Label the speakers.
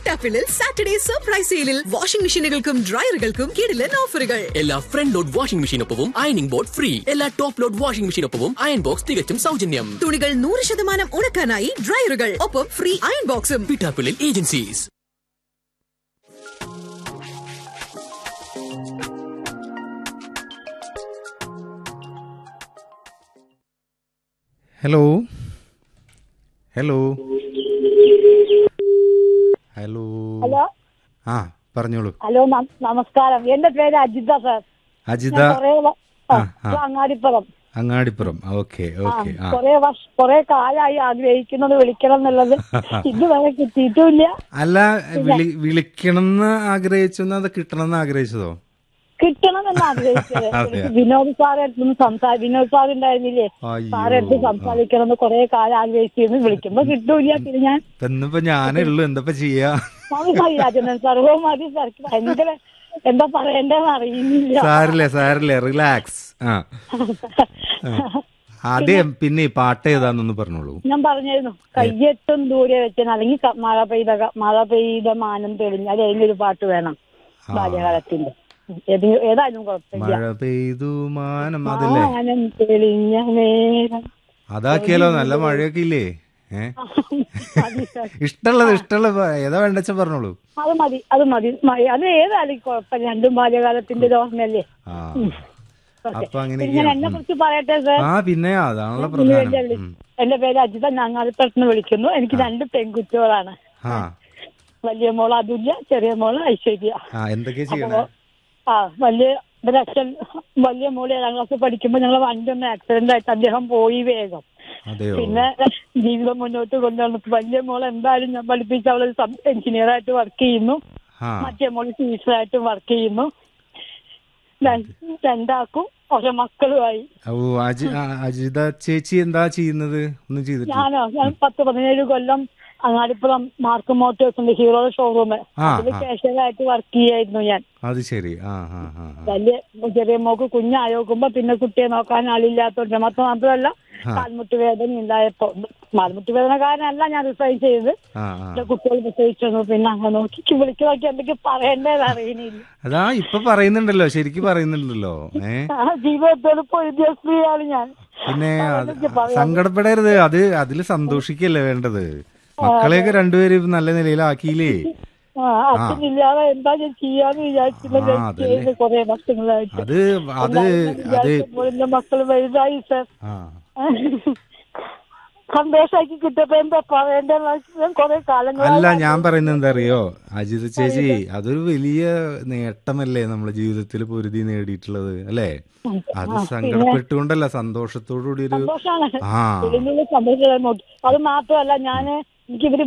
Speaker 1: പിറ്റാപ്പിളിൽ Saturday surprise സെയിലിൽ washing മെഷീനുകൾക്കും ഡ്രയറുകൾക്കും കിടിലൻ ഓഫറുകൾ
Speaker 2: എല്ലാ ഫ്രണ്ട് ലോഡ് വാഷിംഗ് മെഷീനൊപ്പവും അയണിംഗ് ബോർഡ് ഫ്രീ എല്ലാ ടോപ്പ് ലോഡ് വാഷിംഗ് മെഷീനൊപ്പവും അയൺ ബോക്സ് തികച്ചും സൗജന്യം
Speaker 1: തുണികൾ നൂറ് ശതമാനം ഉണക്കാനായി ഡ്രയറുകൾ ഒപ്പം ഫ്രീ അയൺ ബോക്സും
Speaker 2: പിട്ടാപ്പിളിൽ agencies
Speaker 3: hello hello hello
Speaker 4: hello
Speaker 3: ആ പറഞ്ഞോളൂ
Speaker 4: ഹലോ നം- നമസ്കാരം എന്റെ പേര് അജിത സാർ
Speaker 3: അജിത
Speaker 4: ഞാൻ കുറേ വ- ആ,
Speaker 3: ആ, ആ.
Speaker 4: അങ്ങാടിപ്പുറം
Speaker 3: അങ്ങാടിപ്പുറം ഓക്കെ
Speaker 4: ആ
Speaker 3: ഓക്കെ ആ
Speaker 4: കൊറേ വർഷ കൊറേ കാലായി ആഗ്രഹിക്കുന്നത് വിളിക്കണം എന്നുള്ളത് ഇതുവരെ കിട്ടിയിട്ടുമില്ല
Speaker 3: അല്ല വിളി വിളിക്കണം എന്ന് ആഗ്രഹിച്ചു അത് കിട്ടണം എന്ന് ആഗ്രഹിച്ചതോ
Speaker 4: കിട്ടണം എന്ന് ആഗ്രഹിച്ചത്
Speaker 3: അതെ.
Speaker 4: എനിക്ക് വിനോദ് സാറെ അടുത്ത് സംസാ വിനോദ് സാർ ഉണ്ടായിരുന്നില്ലേ
Speaker 3: അയ്യോ.
Speaker 4: സാറെ അടുത്ത് സംസാരിക്കണം എന്ന് കൊറേ കാലം ആഗ്രഹിച്ചിരുന്നു വിളിക്കുമ്പോ കിട്ടൂല പിന്നെ ഞാൻ
Speaker 3: ഇന്നിപ്പോ ഞാനേ ഉള്ളൂ എന്താ ചെയ്യാ
Speaker 4: രാജനൻ സർവോ മതി സാർക്ക് ഭയങ്കര എന്താ പറയണ്ടെന്ന് അറിയുന്നില്ല
Speaker 3: സാരില്ലേ സാരില്ലേ റിലാക്സ് ആ ആ. ആദ്യം പിന്നെ ഈ പാട്ട് ഏതാന്നൊന്ന് പറഞ്ഞോളൂ
Speaker 4: ഞാൻ പറഞ്ഞിരുന്നു കയ്യെത്തും ദൂരെ വെച്ചാൽ അല്ലെങ്കിൽ ക- മഴ പെയ്ത ക- മഴ പെയ്ത മാനം തെളിഞ്ഞ് അത് ഏതെങ്കിലും ഒരു പാട്ട് വേണം ബാല്യകാലത്തിന്റെ ഏത് ഏതായാലും കുഴപ്പമില്ല
Speaker 3: മഴ പെയ്തു മാനം അതല്ലേ
Speaker 4: മാനം തെളിഞ്ഞ നേരം
Speaker 3: അതാക്കിയാലോ നല്ല മഴയൊക്കെ ഇല്ലേ ഏ
Speaker 4: മതി സർ.
Speaker 3: ഇഷ്ടമുള്ളത് ഇഷ്ടമുള്ള പ- ഏതാ വേണ്ടച്ച പറഞ്ഞോളൂ
Speaker 4: അത് മതി അത് മതി മ- അത് ഏതായാലും കുഴപ്പമില്ല രണ്ടും ബാല്യകാലത്തിന്റെ ഒരു ഓർമ്മയല്ലേ
Speaker 3: ആ
Speaker 4: ഓക്കെ.
Speaker 3: അപ്പൊ
Speaker 4: പിന്നെ ഞാൻ
Speaker 3: അങ്ങനെയൊക്കെയാണ്
Speaker 4: എന്നെ കുറിച്ച് പറയട്ടെ സർ
Speaker 3: ആ പിന്നെ അതാണല്ലോ
Speaker 4: ഇതിന്
Speaker 3: പ്രധാനം
Speaker 4: വേണ്ടിയാ വിളി-
Speaker 3: ഉം.
Speaker 4: എന്റെ പേര് അജിത ഞങ്ങാളിപ്പുറത്ത് വിളിക്കുന്നു എനിക്ക് രണ്ട് പെൺകുട്ടികളാണ്
Speaker 3: ആ
Speaker 4: വലിയ മോള് അതുല്യ ചെറിയ മോള് ഐശ്വര്യ
Speaker 3: ആ എന്തൊക്കെയാ ചെയ്യണേ
Speaker 4: ആ വലിയ ഒരു അച്ഛൻ വലിയ മോള് ഏഴാം ക്ലാസ് പഠിക്കുമ്പോൾ ഞങ്ങൾ വണ്ടി ഒന്ന് ആക്സിഡന്റ് ആയിട്ട് അദ്ദേഹം പോയി വേഗം
Speaker 3: അതെയോ
Speaker 4: പിന്നെ ജീവിതം മുന്നോട്ട് കൊണ്ടുവന്നു വലിയ മോൾ എന്തായാലും ഞാൻ പഠിപ്പിച്ച അവള് എഞ്ചിനീയർ ആയിട്ട് വർക്ക് ചെയ്യുന്നു
Speaker 3: ആ
Speaker 4: മറ്റേ മോള് ടീച്ചറായിട്ട് വർക്ക് ചെയ്യുന്നു രണ്ട്- രണ്ടാക്കും ഓരോ മക്കളുമായി
Speaker 3: ഓ അജി ആ, അജിത ചേച്ചി എന്താ ചെയ്യുന്നത് ഒന്നും ചെയ്തിട്ടില്ല
Speaker 4: ഞാനോ ഞാൻ പത്ത് പതിനേഴ് കൊല്ലം അങ്ങാടിപ്പുറം മാർക്ക് മോട്ടോഴ്സിന്റെ ഹീറോ ഷോറൂം
Speaker 3: ആ,
Speaker 4: അതിൽ
Speaker 3: ആ.
Speaker 4: കാഷ്യറായിട്ട് വർക്ക് ചെയ്യായിരുന്നു ഞാൻ
Speaker 3: അത് ശരി ആ ആ ആ ആ.
Speaker 4: വലിയ ചെറിയ മോക്ക് കുഞ്ഞായോക്കുമ്പോ പിന്നെ കുട്ടിയെ നോക്കാൻ ആളില്ലാത്തോണ്ട് മൊത്തം മാത്രമല്ല
Speaker 3: ആ.
Speaker 4: കാൽമുട്ട് വേദന ഉണ്ടായപ്പോ കാൽമുട്ട് വേദന കാരണമല്ല ഞാൻ റിസൈൻ ചെയ്ത്
Speaker 3: ആ ആ
Speaker 4: എന്റെ കുട്ടികൾ പ്രസവിച്ചു പിന്നെ അങ്ങനെ നോക്കി വിളിച്ചു നോക്കി എന്തൊക്കെ പറയേണ്ടത് അറിയണില്ല
Speaker 3: അതാ ഇപ്പൊ പറയുന്നുണ്ടല്ലോ ശരിക്കും പറയുന്നുണ്ടല്ലോ ഏ
Speaker 4: ആ ജീവിതത്തോട് പൊഴുതിയ സ്ത്രീയാണ് ഞാൻ
Speaker 3: പിന്നെ അത്
Speaker 4: അതെനിക്ക് പറയാം.
Speaker 3: സങ്കടപ്പെടരുത് അത് അതിൽ സന്തോഷിക്കല്ലേ വേണ്ടത് മക്കളെയൊക്കെ രണ്ടുപേരും നല്ല നിലയിലാക്കിയില്ലേ
Speaker 4: ആ അച്ഛനില്ലാതെ എന്താ ഞാൻ ചെയ്യാന്ന് വിചാരിച്ചില്ല
Speaker 3: ആ, അതല്ലേ.
Speaker 4: കുറെ വർഷങ്ങളായിട്ട്
Speaker 3: അത് അത് അത്
Speaker 4: എന്റെ മക്കൾ വലുതായി സർ
Speaker 3: ആ
Speaker 4: സന്തോഷാക്കി കിട്ടപ്പോ എന്താ പറയേണ്ടത് കുറെ കാലങ്ങളായി
Speaker 3: അല്ല ഞാൻ പറയുന്നത് എന്താ അറിയോ അജിത ചേച്ചി അതൊരു വലിയ നേട്ടമല്ലേ നമ്മുടെ ജീവിതത്തിൽ പൊരുതി നേടിയിട്ടുള്ളത് അല്ലേ അത് സങ്കടപ്പെട്ടുകൊണ്ടല്ല സന്തോഷത്തോടു കൂടി ഒരു
Speaker 4: സന്തോഷാണ്
Speaker 3: ആ
Speaker 4: ഇതിനുള്ള സന്തോഷം അത് മാത്രമല്ല ഞാന് എനിക്ക് ഇവര്